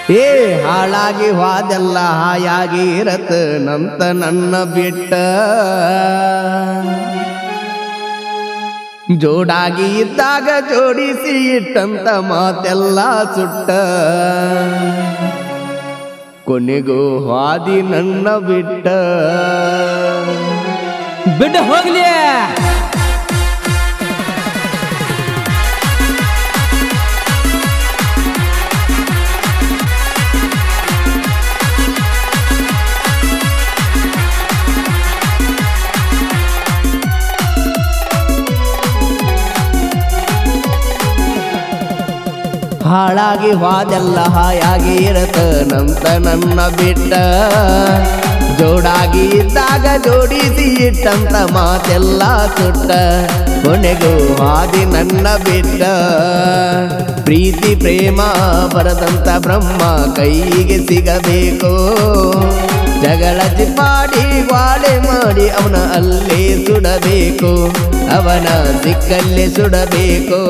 ಏ ಹಾಳಾಗಿ ಹೋದೆಲ್ಲ ಹಾಯಾಗಿ ಇರತ್ತ ನಂತ ನನ್ನ ಬಿಟ್ಟ ಜೋಡಾಗಿ ಇದ್ದಾಗ ಜೋಡಿಸಿ ಇಟ್ಟಂತ ಮಾತೆಲ್ಲ ಸುಟ್ಟ ಕೊನೆಗೂ ಹಾದಿ ನನ್ನ ಬಿಟ್ಟ ಬಿಟ್ಟು ಹೋಗ್ಲಿ ಹಾಳಾಗಿ ಹೋದೆಲ್ಲ ಹಾಯಾಗಿ ಇರತ ನಂತ ನನ್ನ ಬಿಟ್ಟ ಜೋಡಾಗಿ ಇದ್ದಾಗ ಜೋಡಿಸಿ ಇಟ್ಟಂತ ಮಾತೆಲ್ಲ ಸುಟ್ಟ ಕೊನೆಗೂ ಹಾದಿ ನನ್ನ ಬಿಟ್ಟ ಪ್ರೀತಿ ಪ್ರೇಮ ಬರದಂತ ಬ್ರಹ್ಮ ಕೈಗೆ ಸಿಗಬೇಕು ಜಗಳ ಚಿಪ್ಪಾಡಿ ಗ್ವಾಳೆ ಮಾಡಿ ಅವನ ಅಲ್ಲೇ ಸುಡಬೇಕು ಅವನ ದಿಕ್ಕಲ್ಲೇ ಸುಡಬೇಕು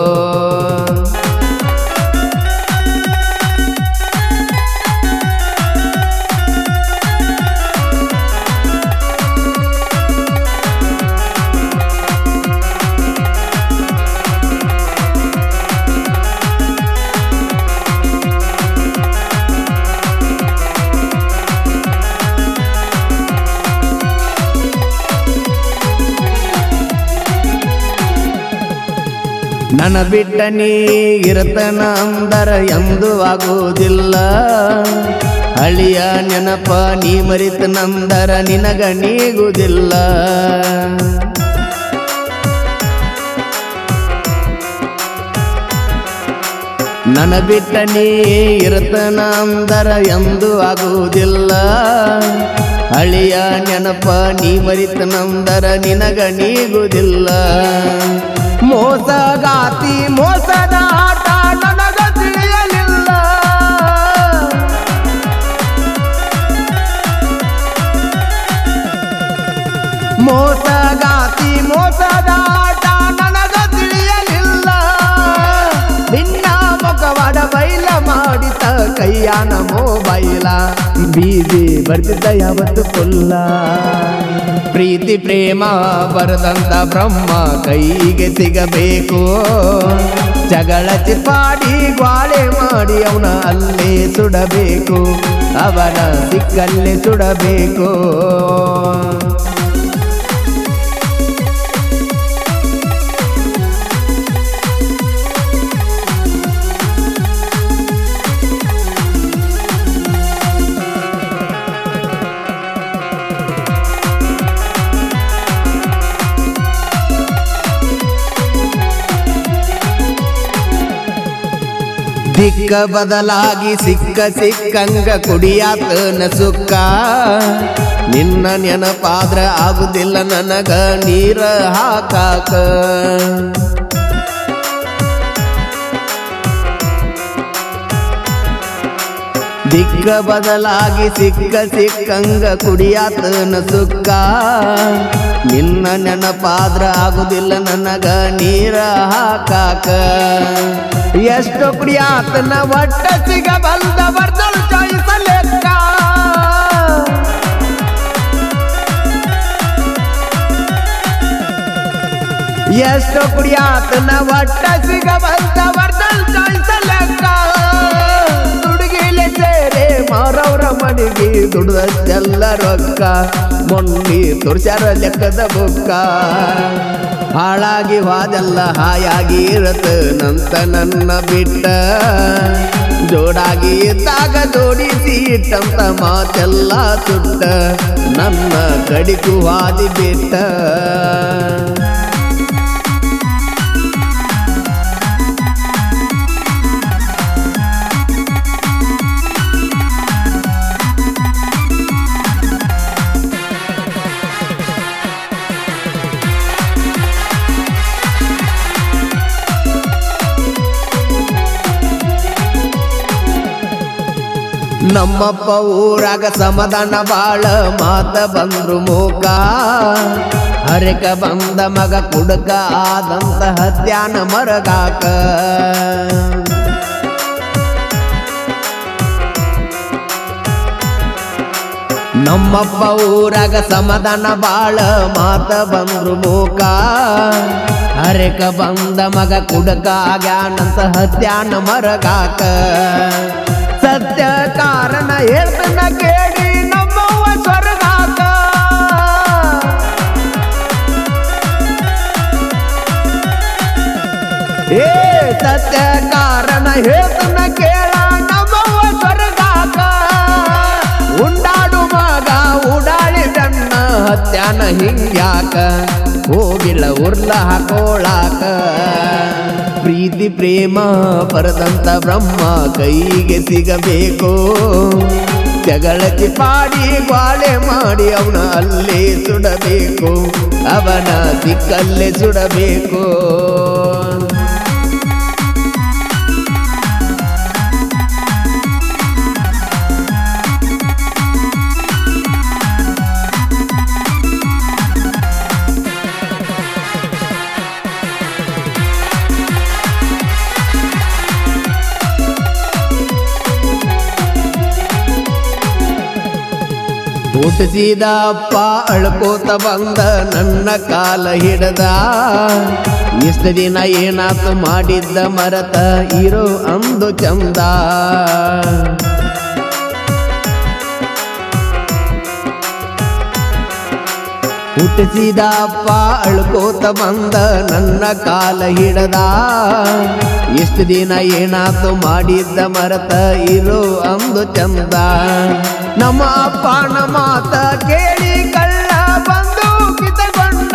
ನನ್ನ ಬಿಟ್ಟ ನೀ ಇರತನ ಅಂದರ ಎಂದು ಆಗುವುದಿಲ್ಲ ಹಳಿಯ ನೆನಪ ನೀ ಮರಿತ ನಂದರ ನಿನಗ ನೀಗುವುದಿಲ್ಲ ನನ್ನ ಬಿಟ್ಟ ನೀ ಇರತನ ಅಂದರ ಎಂದು ಆಗುವುದಿಲ್ಲ ಹಳಿಯ ನೆನಪ ನೀ ಮರಿತ ನಂದರ ನಿನಗ ನೀಗುವುದಿಲ್ಲ ಮೋಸಗಾತಿ ಮೋಸದ ಆಟ ನನಗ ತಿಳಿಯಲಿಲ್ಲ ಮೋಸಗಾತಿ ಮೋಸದ ಆಟ ನನಗ ತಿಳಿಯಲಿಲ್ಲ ನಿನ್ನ ಮುಖವಾಡ ಬೈಲ ಮಾಡಿತ ಕೈಯಾನ ಮೊಬೈಲ ಬೀದಿ ಬರ್ತಿದ್ದ ಯಾವತ್ತು ಫುಲ್ಲ ಪ್ರೀತಿ ಪ್ರೇಮ ಬರದಂತ ಬ್ರಹ್ಮ ಕೈಗೆ ಸಿಗಬೇಕು ಜಗಳ ಚಿಪ್ಪಾಡಿ ಗ್ವಾಳೆ ಮಾಡಿ ಅವನ ಅಲ್ಲೇ ಸುಡಬೇಕು ಅವನ ಸಿಕ್ಕಲ್ಲೇ ಸುಡಬೇಕು ದಿಕ್ಕ ಬದಲಾಗಿ ಸಿಕ್ಕ ಸಿಕ್ಕಂಗ ಕುಡಿಯಾತನ ಸುಕ್ಕ ನಿನ್ನ ನೆನಪಾದ್ರ ಆಗುದಿಲ್ಲ ನನಗ ನೀರ ಹಾಕಾಕ ದಿಕ್ಕ ಬದಲಾಗಿ ಸಿಕ್ಕ ಸಿಕ್ಕಂಗ ಕುಡಿಯಾತನ ಸುಕ್ಕ ನಿನ್ನ ನೆನಪಾದ್ರ ಆಗುದಿಲ್ಲ ನನಗ ನೀರ ಹಾಕಾಕ ಎಷ್ಟು ಕುಡಿಯಾತನ ಒಟ್ಟ ಸಿಗ ಬಂದ ಬರ್ದಲ್ ಚಾಯ್ಸ ಲೆಕ್ಕ ಎಷ್ಟು ಕುಡಿಯಾತನ ಒಟ್ಟ ಸಿಗ ಬಂದ ಬರ್ದಲ್ ಚಾಯ್ಸ ಲೆಕ್ಕ ದುಡುಗಿಲೆ ಸೇರೆ ಮಾರವ್ರ ಮನೆಗೆ ದುಡ್ದಷ್ಟೆಲ್ಲ ರೊಕ್ಕ ಮೊನ್ನೆ ತೋರ್ಸ್ಯಾರ ಲೆಕ್ಕದ ಬುಕ್ಕ ಹಾಳಾಗಿ ಹೋದೆಲ್ಲ ಹಾಯಾಗಿ ಇರತ ನಂತ ನನ್ನ ಬಿಟ್ಟ ಜೋಡಾಗಿ ಇದ್ದಾಗ ಜೋಡಿಸಿ ಇಟ್ಟಂತ ಮಾತೆಲ್ಲ ಸುಟ್ಟ ನನ್ನ ಕಡಿಕು ಹಾದಿ ಬಿಟ್ಟ ನಮ್ಮಪ್ಪ ಊರಾಗ ಸಮಾಧಾನ ಬಾಳ ಮಾತ ಬಂದ್ರು ಮೂಕ ಹರಕ ಬಂದ ಮಗ ಕುಡಕ ಆದಂತ ಹತ್ಯಾನ ಮರಗಾಕ ನಮ್ಮಪ್ಪ ಊರಾಗ ಸಮಾಧಾನ ಬಾಳ ಮಾತ ಬಂದ್ರು ಮೂಕ ಹರೇಕ ಬಂದ ಮಗ ಕುಡಕ ಆಗ್ಯಾನಂತ ಹತ್ಯಾನ ಮರಗಾಕ ಸತ್ಯ ಕಾರಣ ಹೇಳ್ತನ ಕೇಳಿ ನಮ್ಮವ್ವ ಸ್ವರ್ಗಾಕ ಏ ಸತ್ಯ ಕಾರಣ ಹೇಳ್ತನ ಕೇಳ ನಮ್ಮವ್ವ ಸ್ವರ್ಗಾಕ ಉಂಡಾಡು ಮಗ ಉಡಾಳಿದಣ್ಣ ಹತ್ಯಾನ ಹಿಂಗ್ಯಾಕ ಹೋಗಿಲ್ಲ ಉರ್ಲ ಹಾಕೋಳಾಕ ಪ್ರೀತಿ ಪ್ರೇಮ ಪರದಂತ ಬ್ರಹ್ಮ ಕೈಗೆ ಸಿಗಬೇಕು ಜಗಳತಿ ಪಾಡಿ ಗ್ವಾಳೆ ಮಾಡಿ ಅವನ ಅಲ್ಲೇ ಸುಡಬೇಕು ಅವನ ದಿಕ್ಕಲ್ಲೇ ಸುಡಬೇಕು ಹುಟ್ಟಿಸಿದ ಅಪ್ಪ ಅಳ್ಕೋತ ಬಂದ ನನ್ನ ಕಾಲ ಹಿಡದ ಇಷ್ಟ ದಿನ ಏನಾತು ಮಾಡಿದ್ದ ಮರತ ಇರೋ ಅಂದು ಚಂದ ಹುಟ್ಟಿಸಿದ ಅಪ್ಪ ಅಳ್ಕೋತ ಬಂದ ನನ್ನ ಕಾಲ ಹಿಡದ ಇಷ್ಟು ದಿನ ಏನಾತು ಮಾಡಿದ್ದ ಮರತ ಇರೋ ಅಂದು ಚಂದ ನಮ್ಮ ಅಪ್ಪನ ಮಾತ ಕೇಳಿ ಕಳ್ಳ ಬಂದು ಕಿತಗೊಂಡ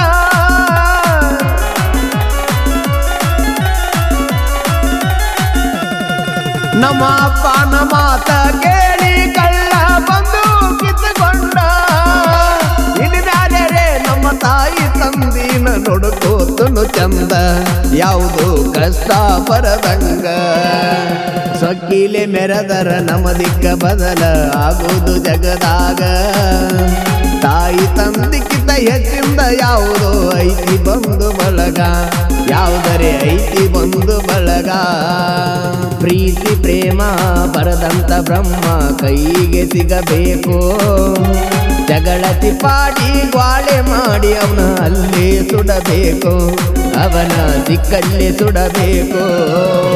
ನಮ್ಮ ಅಪ್ಪನ ಮಾತ ಕೇಳಿ ಕಳ್ಳ ಬಂದು ಕಿತ್ತುಕೊಂಡ ಇನ್ಮ್ಯಾಲೆ ನಮ್ಮ ತಾಯಿ ತಂದಿನ ನೋಡ್ಕೋತನು ಚಂದ ಯಾವುದು ಕಷ್ಟ ಬರದಂಗ ಸೊಕ್ಕಿಲೆ ಮೆರೆದರ ನಮ್ಮ ದಿಕ್ಕ ಬದಲ ಆಗುವುದು ಜಗದಾಗ ತಾಯಿ ತಂದಿಕ್ಕಿಂತ ಹೆಚ್ಚಿಂದ ಯಾವುದೋ ಐತಿ ಬಂದು ಬಳಗ ಯಾವುದರೆ ಐತಿ ಬಂದು ಬಳಗ ಪ್ರೀತಿ ಪ್ರೇಮ ಬರದಂತ ಬ್ರಹ್ಮ ಕೈಗೆ ಸಿಗಬೇಕು ಜಗಳತಿ ಪಾಡಿ ಗ್ವಾಳೆ ಮಾಡಿ ಅವನ ಅಲ್ಲೇ ಸುಡಬೇಕು ಅವನ ದಿಕ್ಕಲ್ಲೇ ಸುಡಬೇಕು